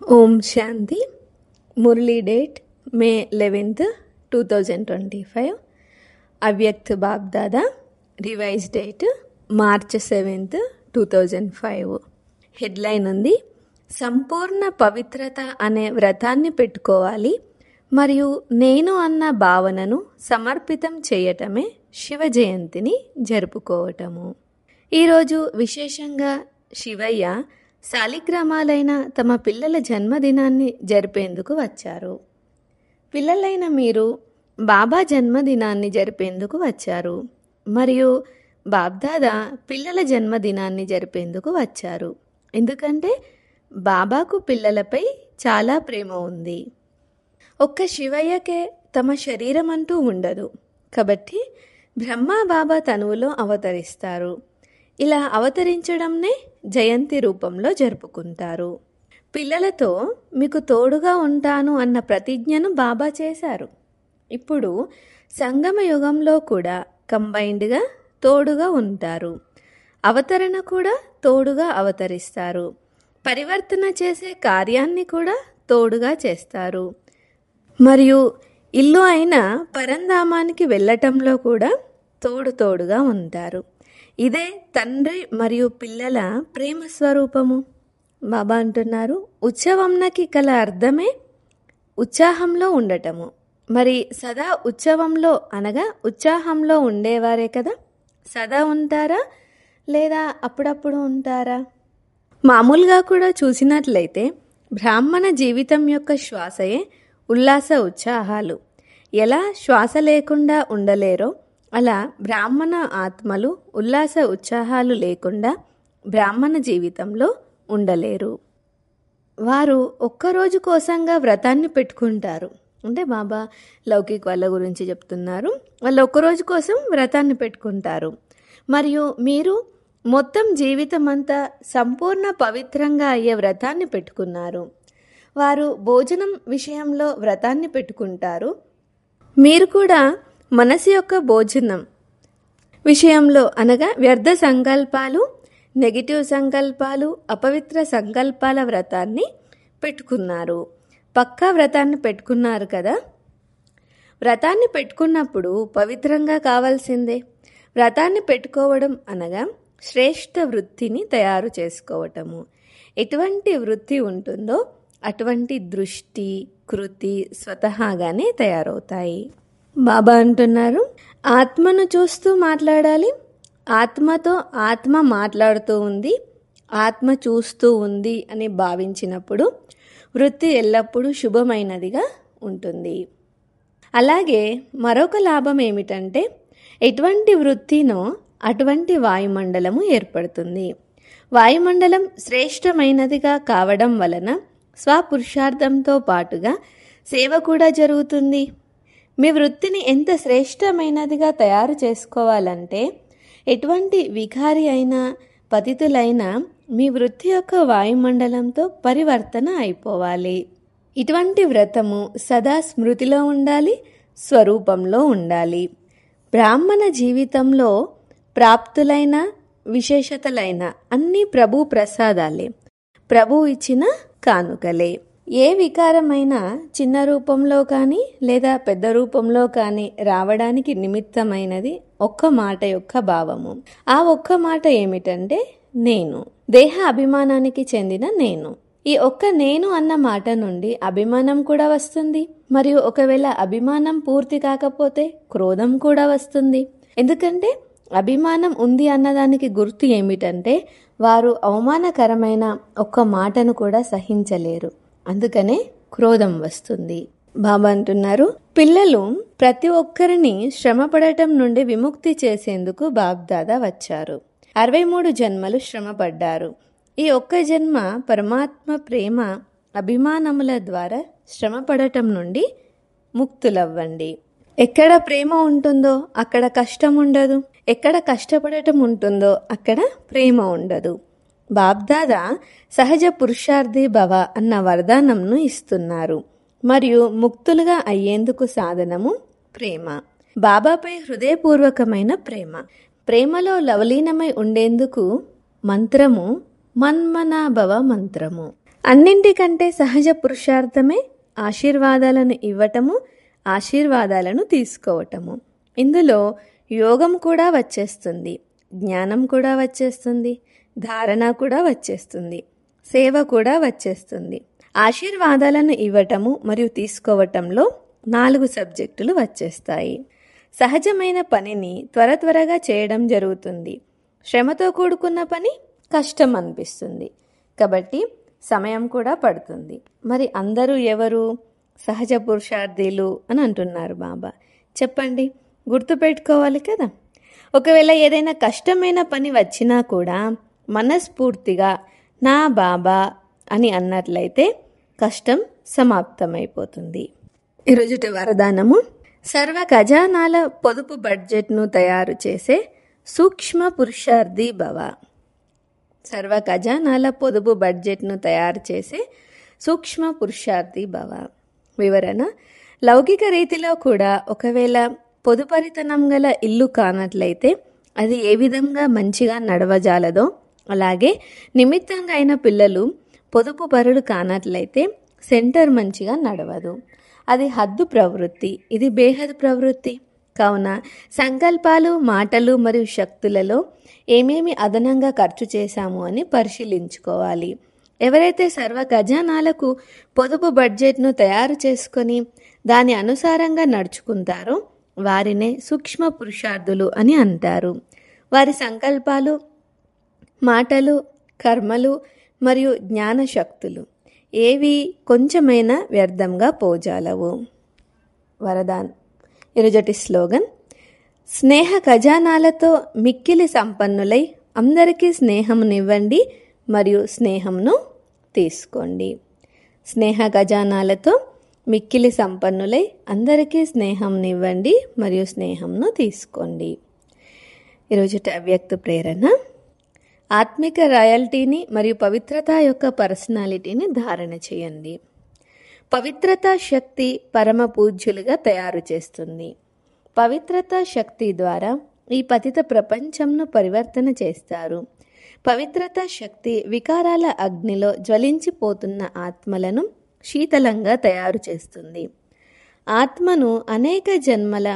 ఓం Shanti Murli date May eleventh two thousand twenty five Avyakt Bapdada revise date March seventh two thousand five headline ఉంది సంపూర్ణ పవిత్రత అనే వ్రతాన్ని పెట్టుకోవాలి మరియు నేను అన్న భావనను సమర్పితం చేయటమే శివ జయంతిని జరుపుకోవటము ఈరోజు విశేషంగా శివయ్య శాలిగ్రామాలైన తమ పిల్లల జన్మదినాన్ని జరిపేందుకు వచ్చారు పిల్లలైన మీరు బాబా జన్మదినాన్ని జరిపేందుకు వచ్చారు మరియు బాబ్దాదా పిల్లల జన్మదినాన్ని జరిపేందుకు వచ్చారు ఎందుకంటే బాబాకు పిల్లలపై చాలా ప్రేమ ఉంది ఒక్క శివయ్యకే తమ శరీరం అంటూ ఉండదు కాబట్టి బ్రహ్మ బాబా తనువులో అవతరిస్తారు ఇలా అవతరించడంనే జయంతి రూపంలో జరుపుకుంటారు పిల్లలతో మీకు తోడుగా ఉంటాను అన్న ప్రతిజ్ఞను బాబా చేశారు ఇప్పుడు సంగమ యుగంలో కూడా కంబైన్డ్గా తోడుగా ఉంటారు అవతరణ కూడా తోడుగా అవతరిస్తారు పరివర్తన చేసే కార్యాన్ని కూడా తోడుగా చేస్తారు మరియు ఇల్లు అయిన పరంధామానికి వెళ్ళటంలో కూడా తోడు తోడుగా ఉంటారు ఇదే తండ్రి మరియు పిల్లల ప్రేమ స్వరూపము బాబా అంటున్నారు ఉత్సవంనకి కల అర్థమే ఉత్సాహంలో ఉండటము మరి సదా ఉత్సవంలో అనగా ఉత్సాహంలో ఉండేవారే కదా సదా ఉంటారా లేదా అప్పుడప్పుడు ఉంటారా మామూలుగా కూడా చూసినట్లయితే బ్రాహ్మణ జీవితం యొక్క శ్వాసయే ఉల్లాస ఉత్సాహాలు ఎలా శ్వాస లేకుండా ఉండలేరో అలా బ్రాహ్మణ ఆత్మలు ఉల్లాస ఉత్సాహాలు లేకుండా బ్రాహ్మణ జీవితంలో ఉండలేరు వారు ఒక్కరోజు కోసంగా వ్రతాన్ని పెట్టుకుంటారు అంటే బాబా లౌకిక్ వాళ్ళ గురించి చెప్తున్నారు వాళ్ళు ఒక్కరోజు కోసం వ్రతాన్ని పెట్టుకుంటారు మరియు మీరు మొత్తం జీవితం అంతా సంపూర్ణ పవిత్రంగా అయ్యే వ్రతాన్ని పెట్టుకున్నారు వారు భోజనం విషయంలో వ్రతాన్ని పెట్టుకుంటారు మీరు కూడా మనసు యొక్క భోజనం విషయంలో అనగా వ్యర్థ సంకల్పాలు నెగిటివ్ సంకల్పాలు అపవిత్ర సంకల్పాల వ్రతాన్ని పెట్టుకున్నారు పక్కా వ్రతాన్ని పెట్టుకున్నారు కదా వ్రతాన్ని పెట్టుకున్నప్పుడు పవిత్రంగా కావాల్సిందే వ్రతాన్ని పెట్టుకోవడం అనగా శ్రేష్ఠ వృత్తిని తయారు చేసుకోవటము ఎటువంటి వృత్తి ఉంటుందో అటువంటి దృష్టి కృతి స్వతహాగానే తయారవుతాయి బాబా అంటున్నారు ఆత్మను చూస్తూ మాట్లాడాలి ఆత్మతో ఆత్మ మాట్లాడుతూ ఉంది ఆత్మ చూస్తూ ఉంది అని భావించినప్పుడు వృత్తి ఎల్లప్పుడూ శుభమైనదిగా ఉంటుంది అలాగే మరొక లాభం ఏమిటంటే ఎటువంటి వృత్తినో అటువంటి వాయుమండలము ఏర్పడుతుంది వాయుమండలం శ్రేష్టమైనదిగా కావడం వలన స్వపురుషార్థంతో పాటుగా సేవ కూడా జరుగుతుంది మీ వృత్తిని ఎంత శ్రేష్టమైనదిగా తయారు చేసుకోవాలంటే ఎటువంటి వికారి అయినా పతితులైనా మీ వృత్తి యొక్క వాయుమండలంతో పరివర్తన అయిపోవాలి ఇటువంటి వ్రతము సదా స్మృతిలో ఉండాలి స్వరూపంలో ఉండాలి బ్రాహ్మణ జీవితంలో ప్రాప్తులైన విశేషతలైన అన్ని ప్రభు ప్రసాదాలే ప్రభు ఇచ్చిన కానుకలే ఏ వికారమైనా చిన్న రూపంలో కానీ లేదా పెద్ద రూపంలో కానీ రావడానికి నిమిత్తమైనది ఒక్క మాట యొక్క భావము ఆ ఒక్క మాట ఏమిటంటే నేను దేహ అభిమానానికి చెందిన నేను ఈ ఒక్క నేను అన్న మాట నుండి అభిమానం కూడా వస్తుంది మరియు ఒకవేళ అభిమానం పూర్తి కాకపోతే క్రోధం కూడా వస్తుంది ఎందుకంటే అభిమానం ఉంది అన్నదానికి గుర్తు ఏమిటంటే వారు అవమానకరమైన ఒక్క మాటను కూడా సహించలేరు అందుకనే క్రోధం వస్తుంది బాబా అంటున్నారు పిల్లలు ప్రతి ఒక్కరిని శ్రమపడటం నుండి విముక్తి చేసేందుకు బాబ్దాదా వచ్చారు అరవై మూడు జన్మలు శ్రమపడ్డారు ఈ ఒక్క జన్మ పరమాత్మ ప్రేమ అభిమానముల ద్వారా శ్రమపడటం నుండి ముక్తులవ్వండి ఎక్కడ ప్రేమ ఉంటుందో అక్కడ కష్టం ఉండదు ఎక్కడ కష్టపడటం ఉంటుందో అక్కడ ప్రేమ ఉండదు బాబ్దాదా సహజ పురుషార్థి భవ అన్న వరదానంను ఇస్తున్నారు మరియు ముక్తులుగా అయ్యేందుకు సాధనము ప్రేమ బాబాపై హృదయపూర్వకమైన ప్రేమ ప్రేమలో లవలీనమై ఉండేందుకు మంత్రము మన్మనాభవ మంత్రము అన్నింటికంటే సహజ పురుషార్థమే ఆశీర్వాదాలను ఇవ్వటము ఆశీర్వాదాలను తీసుకోవటము ఇందులో యోగం కూడా వచ్చేస్తుంది జ్ఞానం కూడా వచ్చేస్తుంది ధారణ కూడా వచ్చేస్తుంది సేవ కూడా వచ్చేస్తుంది ఆశీర్వాదాలను ఇవ్వటము మరియు తీసుకోవటంలో నాలుగు సబ్జెక్టులు వచ్చేస్తాయి సహజమైన పనిని త్వర త్వరగా చేయడం జరుగుతుంది శ్రమతో కూడుకున్న పని కష్టం అనిపిస్తుంది కాబట్టి సమయం కూడా పడుతుంది మరి అందరూ ఎవరు సహజ పురుషార్థులు అని అంటున్నారు బాబా చెప్పండి గుర్తుపెట్టుకోవాలి కదా ఒకవేళ ఏదైనా కష్టమైన పని వచ్చినా కూడా మనస్ఫూర్తిగా నా బాబా అని అన్నట్లయితే కష్టం సమాప్తమైపోతుంది ఈరోజుటి వరదానము సర్వ ఖజానాల పొదుపు బడ్జెట్ను తయారు చేసే సూక్ష్మ పురుషార్థి భవ సర్వ ఖజానాల పొదుపు బడ్జెట్ను తయారు చేసే సూక్ష్మ పురుషార్థి భవ వివరణ లౌకిక రీతిలో కూడా ఒకవేళ పొదుపరితనం గల ఇల్లు కానట్లయితే అది ఏ విధంగా మంచిగా నడవజాలదో అలాగే నిమిత్తంగా అయిన పిల్లలు పొదుపు పరులు కానట్లయితే సెంటర్ మంచిగా నడవదు అది హద్దు ప్రవృత్తి ఇది బేహద్ ప్రవృత్తి కావున సంకల్పాలు మాటలు మరియు శక్తులలో ఏమేమి అదనంగా ఖర్చు చేశాము అని పరిశీలించుకోవాలి ఎవరైతే సర్వ ఖజానాలకు పొదుపు బడ్జెట్ను తయారు చేసుకొని దాని అనుసారంగా నడుచుకుంటారో వారినే సూక్ష్మ పురుషార్థులు అని అంటారు వారి సంకల్పాలు మాటలు కర్మలు మరియు జ్ఞాన శక్తులు ఏవి కొంచెమైనా వ్యర్థంగా పోజాలవు వరదాన్ ఈరోజటి స్లోగన్ స్నేహ ఖజానాలతో మిక్కిలి సంపన్నులై అందరికీ స్నేహమునివ్వండి మరియు స్నేహంను తీసుకోండి స్నేహ ఖజానాలతో మిక్కిలి సంపన్నులై అందరికీ స్నేహంనివ్వండి మరియు స్నేహంను తీసుకోండి ఈరోజుటి అవ్యక్త ప్రేరణ ఆత్మిక రాయల్టీని మరియు పవిత్రత యొక్క పర్సనాలిటీని ధారణ చేయండి పవిత్రత శక్తి పరమ పూజ్యులుగా తయారు చేస్తుంది పవిత్రత శక్తి ద్వారా ఈ పతిత ప్రపంచంను పరివర్తన చేస్తారు పవిత్రత శక్తి వికారాల అగ్నిలో జ్వలించిపోతున్న ఆత్మలను శీతలంగా తయారు చేస్తుంది ఆత్మను అనేక జన్మల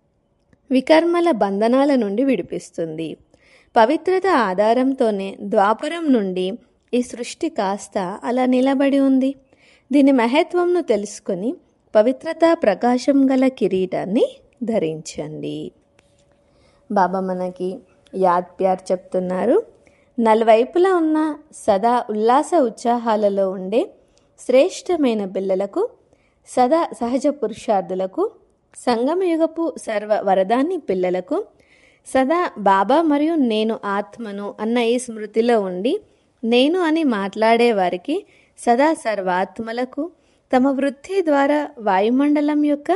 వికర్మల బంధనాల నుండి విడిపిస్తుంది పవిత్రత ఆధారంతోనే ద్వాపరం నుండి ఈ సృష్టి కాస్త అలా నిలబడి ఉంది దీని మహత్వంను తెలుసుకొని పవిత్రత ప్రకాశం గల కిరీటాన్ని ధరించండి బాబా మనకి యాద్ ప్యార్ చెప్తున్నారు నలువైపులా ఉన్న సదా ఉల్లాస ఉత్సాహాలలో ఉండే శ్రేష్టమైన పిల్లలకు సదా సహజ పురుషార్థులకు సంగమయుగపు సర్వ వరదాన్ని పిల్లలకు సదా బాబా మరియు నేను ఆత్మను అన్న ఈ స్మృతిలో ఉండి నేను అని మాట్లాడే వారికి సదా సర్వాత్మలకు తమ వృత్తి ద్వారా వాయుమండలం యొక్క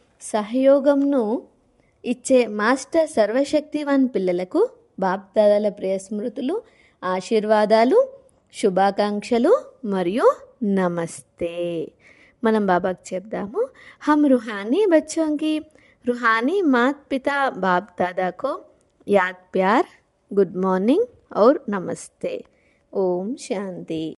సహయోగంను ఇచ్చే మాస్టర్ సర్వశక్తివాన్ పిల్లలకు బాప్దాదాల ప్రియ స్మృతులు ఆశీర్వాదాలు శుభాకాంక్షలు మరియు నమస్తే మనం బాబాకి చెప్దాము హమ్ రుహానీ బచ్చోంకి रूहानी मात पिता बाप दादा को याद प्यार गुड मॉर्निंग और नमस्ते ओम शांति